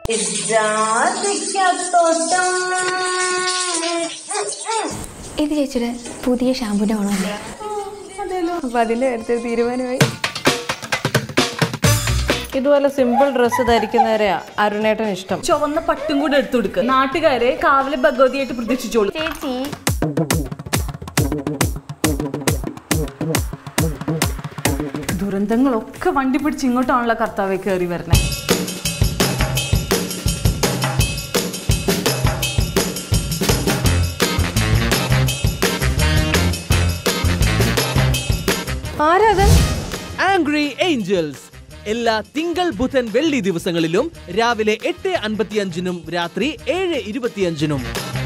ഇത് ചേച്ചിയുടെ പുതിയ ഷാമ്പൂൻ്റെ മണമല്ലേ അപ്പൊ അതിന്റെ കാര്യത്തിൽ തീരുമാനമായി ഇതുപോലെ സിമ്പിൾ ഡ്രസ്സ് ധരിക്കുന്നവരെയാ അരുണേട്ടൻ ഇഷ്ടം ചുവന്ന പട്ടും കൂടെ എടുത്തു കൊടുക്കുക നാട്ടുകാരെ കാവലെ ഭഗവതിയായിട്ട് പ്രതീക്ഷിച്ചോളൂ ചേച്ചി ദുരന്തങ്ങളൊക്കെ വണ്ടി പിടിച്ച് ഇങ്ങോട്ടാണല്ലോ കർത്താവെ കയറി വരണേ ആരാത് ആംഗ്രി ഏഞ്ചൽസ് എല്ലാ തിങ്കൾ ബുധൻ വെള്ളി ദിവസങ്ങളിലും രാവിലെ എട്ട് അൻപത്തിയഞ്ചിനും രാത്രി ഏഴ് ഇരുപത്തിയഞ്ചിനും